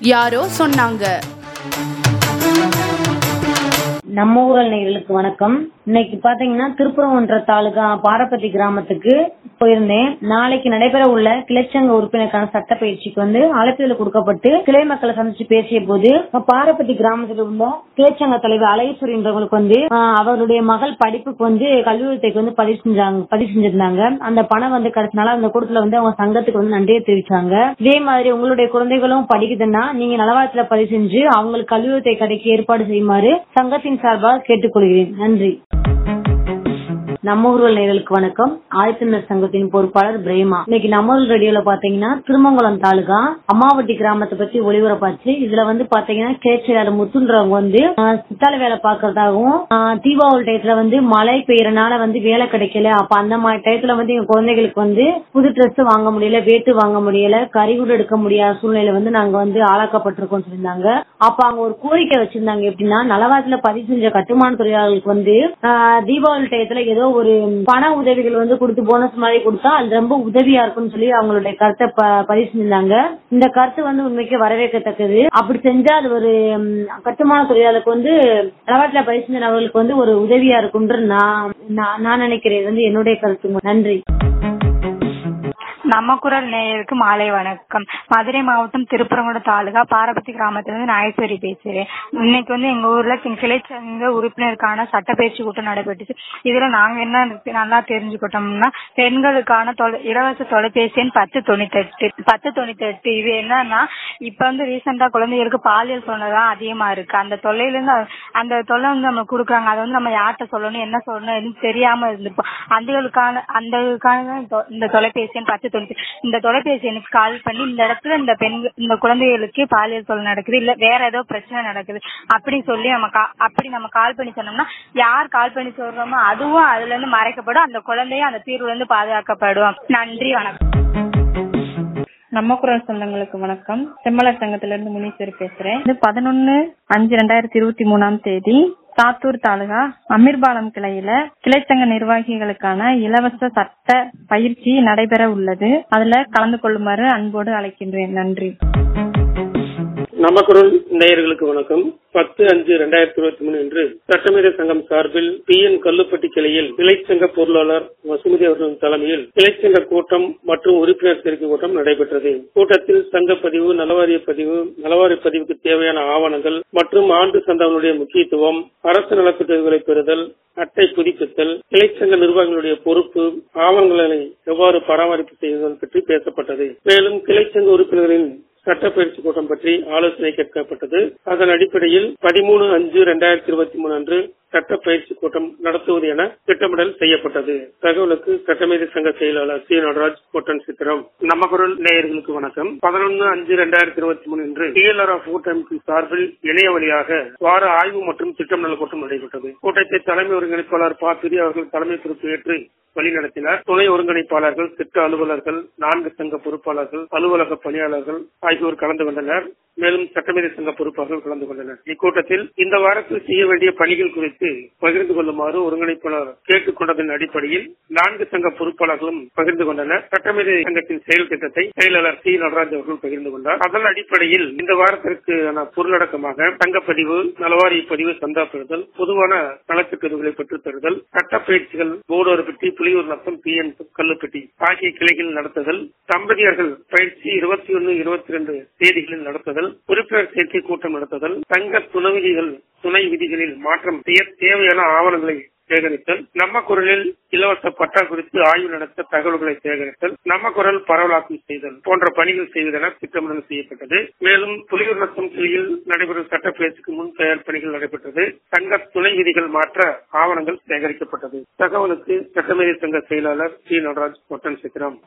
யாரோ சொன்னாங்க நம்ம ஊரல் நேயர்களுக்கு வணக்கம் இன்னைக்கு பாத்தீங்கன்னா திருப்பரங்குன்ற தாலுகா பாரப்பட்டி கிராமத்துக்கு போயிருந்தேன் நாளைக்கு நடைபெற உள்ள கிளைச்சங்க உறுப்பினருக்கான சட்ட பயிற்சிக்கு வந்து அழைப்புதல் கொடுக்கப்பட்டு கிளை மக்களை சந்திச்சு பேசிய போது பாரப்பட்டி கிராமத்தில் உள்ள கிளைச்சங்க தலைவர் அழகேஸ்வரி என்றவங்களுக்கு வந்து ஆஹ், அவருடைய மகள் படிப்புக்கு வந்து கல்வியத்தைக்கு வந்து பதிவு செஞ்சாங்க பதிவு செஞ்சிருந்தாங்க அந்த பணம் வந்து கிடைச்சனால அந்த கூட்டத்துல வந்து அவங்க சங்கத்துக்கு வந்து நன்றியை தெரிவிச்சாங்க இதே மாதிரி உங்களுடைய குழந்தைகளும் படிக்குதுன்னா நீங்க நலவாரத்துல பதிவு செஞ்சு அவங்களுக்கு கல்வியத்தை கிடைக்க ஏற்பாடு செய்யுமாறு சங்கத்தின் சார்பாக கேட்டுக்கொள்கிறேன் நன்றி நம்ம ஊர்வல் நேர்களுக்கு வணக்கம் ஆதித்தனர் சங்கத்தின் பொறுப்பாளர் பிரேமா இன்னைக்கு நம்ம ஊர் ரேடியோல பாத்தீங்கன்னா திருமங்கலம் தாலுகா அம்மாவட்டி கிராமத்தை பத்தி ஒளிபரப்பாச்சு இதுல வந்து பாத்தீங்கன்னா கேச்சையாளர் முத்துன்றவங்க வந்து ஆஹ், சித்தால வேலை பாக்குறதாகவும் ஆஹ், தீபாவளி டயத்துல வந்து மழை பெய்யறனால வந்து வேலை கிடைக்கல அப்ப அந்த மாதிரி டயத்துல வந்து எங்க குழந்தைகளுக்கு வந்து புது ட்ரெஸ் வாங்க முடியல வேட்டு வாங்க முடியல கறிகூடு எடுக்க முடியாத சூழ்நிலை வந்து நாங்க வந்து ஆளாக்கப்பட்டிருக்கோம் சொல்லியிருந்தாங்க அப்ப அவங்க ஒரு கோரிக்கை வச்சிருந்தாங்க எப்படின்னா நலவாரத்துல பதிவு செஞ்ச கட்டுமான தொழிலாளர்களுக்கு வந்து ஆஹ், தீபாவளி டயத்துல ஏதோ ஒரு பண உதவிகள் வந்து கொடுத்து போனஸ் மாதிரி கொடுத்தா அது ரொம்ப உதவியா இருக்கும்னு சொல்லி அவங்களுடைய கருத்தை ப- பதிவு செஞ்சிருந்தாங்க இந்த கருத்து வந்து உண்மைக்கு வரவேற்கத்தக்கது அப்படி செஞ்சா அது ஒரு ம், கட்டுமான தொழிலாளருக்கு வந்து நலவாரத்துல பதிவு செஞ்ச நபர்களுக்கு வந்து ஒரு உதவியா இருக்கும்ன்ற நான் நான் நான் நினைக்கிறேன் இது வந்து என்னுடைய கருத்து நன்றி நம்ம குரல் நேயருக்கு மாலை வணக்கம் மதுரை மாவட்டம் திருப்பரங்குன்றம் தாலுகா பாரபத்தி கிராமத்திலிருந்து நாயஸ்வரி பேசுறேன் இன்னைக்கு வந்து எங்க ஊர்ல கிளை- கிளைச்சங்க உறுப்பினருக்கான சட்டப்பயிற்சி கூட்டம் நடைபெற்றுச்சு இதுல நாங்க என்ன நல்லா தெரிஞ்சுக்கிட்டோம்னா பெண்களுக்கான தொலை- இலவச தொலைபேசி எண் பத்து தொண்ணூத்தெட்டு பத்து தொண்ணூத்தெட்டு இது என்னன்னா இப்ப வந்து ரீசெண்டா குழந்தைகளுக்கு பாலியல் தொல்லைதான் அதிகமா இருக்கு அந்த தொல்லையில இருந்து அ- அந்த தொல்லை வந்து நம்ம குடுக்குறாங்க அதை வந்து நம்ம யார்கிட்ட சொல்லணும் என்ன சொல்லணும் எதுவும் தெரியாம இருந்திருப்போம் அந்தகளுக்கான அந்தகளுக்கான தொ- இந்த தொலைபேசி எண் பத்து தொண்ணூத்தி இந்த தொலைபேசி எண்ணுக்கு கால் பண்ணி இந்த இடத்துல இந்த பெண் இந்த குழந்தைகளுக்கு பாலியல் தொல்லை நடக்குது இல்ல வேற ஏதோ பிரச்சனை நடக்குது அப்படி சொல்லி நம்ம கா- அப்படி நம்ம கால் பண்ணி சொன்னோம்னா யார் கால் பண்ணி சொல்றோமோ அதுவும் அதுல இருந்து மறைக்கப்படும் அந்த குழந்தையும் அந்த தீர்வுல இருந்து பாதுகாக்கப்படும் நன்றி வணக்கம் நம்ம குரல் சொந்தங்களுக்கு வணக்கம் செம்மலர் சங்கத்துல இருந்து முனீஸ்வரி பேசுறேன் இது பதினொன்னு அஞ்சு ரெண்டாயிரத்தி இருபத்தி மூணாம் தேதி சாத்தூர் தாலுகா அமீர்பாலம் கிளையில கிளைச்சங்க நிர்வாகிகளுக்கான இலவச சட்ட பயிற்சி நடைபெற உள்ளது அதுல கலந்து கொள்ளுமாறு அன்போடு அழைக்கின்றேன் நன்றி நம்ம குரல் நேயர்களுக்கு வணக்கம் பத்து அஞ்சு ரெண்டாயிரத்தி இருபத்தி மூணு இன்று சட்டமேத சங்கம் சார்பில் பி என் கல்லுப்பட்டி கிளையில் கிளைச்சங்க பொருளாளர் வசுமதி அவர்களின் தலைமையில் கிளைச்சங்க கூட்டம் மற்றும் உறுப்பினர் சேர்க்கை கூட்டம் நடைபெற்றது கூட்டத்தில் சங்க பதிவு நலவாரிய பதிவு நலவாரிய பதிவுக்கு தேவையான ஆவணங்கள் மற்றும் ஆண்டு சந்தாவுடைய முக்கியத்துவம் அரசு நலத்திட்டங்களை பெறுதல் அட்டை புதுப்பித்தல் கிளைச்சங்க நிர்வாகிகளுடைய பொறுப்பு ஆவணங்களை எவ்வாறு பராமரிப்பு செய்வதல் பற்றி பேசப்பட்டது மேலும் கிளைச்சங்க உறுப்பினர்களின் சட்டப்பயிற்சி கூட்டம் பற்றி ஆலோசனை கேட்கப்பட்டது அதன் அடிப்படையில் பதிமூணு அஞ்சு ரெண்டாயிரத்தி இருபத்தி மூணு அன்று சட்டப்பயிற்சி கூட்டம் நடத்துவது என திட்டமிடல் செய்யப்பட்டது தகவலுக்கு சட்டமேதை சங்க செயலாளர் சி நடராஜ் கோட்டன் சித்திரம் நம்ம குரல் நேயர்களுக்கு வணக்கம் பதினொன்று அஞ்சு ரெண்டாயிரத்தி இருபத்தி மூணு இன்று டிஎல்ஆர் ஆஃப் கூட்டமைப்பு சார்பில் இணைய வழியாக வார ஆய்வு மற்றும் திட்டமிடல் கூட்டம் நடைபெற்றது கூட்டத்தை தலைமை ஒருங்கிணைப்பாளர் பா பிரி அவர்கள் தலைமை பொறுப்பு ஏற்று வழிநடத்தினார் துணை ஒருங்கிணைப்பாளர்கள் திட்ட அலுவலர்கள் நான்கு சங்க பொறுப்பாளர்கள் அலுவலக பணியாளர்கள் ஆகியோர் கலந்து கொண்டனர் மேலும் சட்டமேதை சங்க பொறுப்பாளர்கள் கலந்து கொண்டனர் இக்கூட்டத்தில் இந்த வாரத்தில் செய்ய வேண்டிய பணிகள் குறித்து பகிர்ந்து கொள்ளுமாறு ஒருங்கிணைப்பாளர் கேட்டுக் கொண்டதன் அடிப்படையில் நான்கு சங்க பொறுப்பாளர்களும் பகிர்ந்து கொண்டனர் சட்டமேதை சங்கத்தின் செயல் திட்டத்தை செயலாளர் சி நடராஜ் அவர்கள் பகிர்ந்து கொண்டார் அதன் அடிப்படையில் இந்த வாரத்திற்கான பொருளடக்கமாக சங்கப்பதிவு நலவாரிய பதிவு சந்தா பெறுதல் பொதுவான நலத்திட்டங்களை பெற்றுத் தருதல் சட்டப்பயிற்சிகள் போடோர் பெட்டி புலியூர் நத்தம் பி என் கல்லுப்பட்டி ஆகிய கிளைகள் நடத்துதல் தம்பதியர்கள் பயிற்சி இருபத்தி ஒன்னு இருபத்தி ரெண்டு தேதிகளில் நடத்துதல் உறுப்பினர் சேர்க்கை கூட்டம் நடத்துதல் தங்க துணை விதிகள் துணை விதிகளில் மாற்றம் செய்ய தேவையான ஆவணங்களை சேகரித்தல் நம்ம குரலில் இலவச பட்டா குறித்து ஆய்வு நடத்த தகவல்களை சேகரித்தல் நம்ம குரல் பரவலாக்கம் செய்தல் போன்ற பணிகள் செய்வதென திட்டமிடல் செய்யப்பட்டது மேலும் புலியூர் நத்தம் கிளையில் நடைபெறும் சட்டப்பயிற்சிக்கு முன் தயார் பணிகள் நடைபெற்றது சங்க துணை விதிகள் மாற்ற ஆவணங்கள் சேகரிக்கப்பட்டது தகவலுக்கு சட்டமேதை சங்க செயலாளர் சி நடராஜ் கொட்டன் சித்திரம்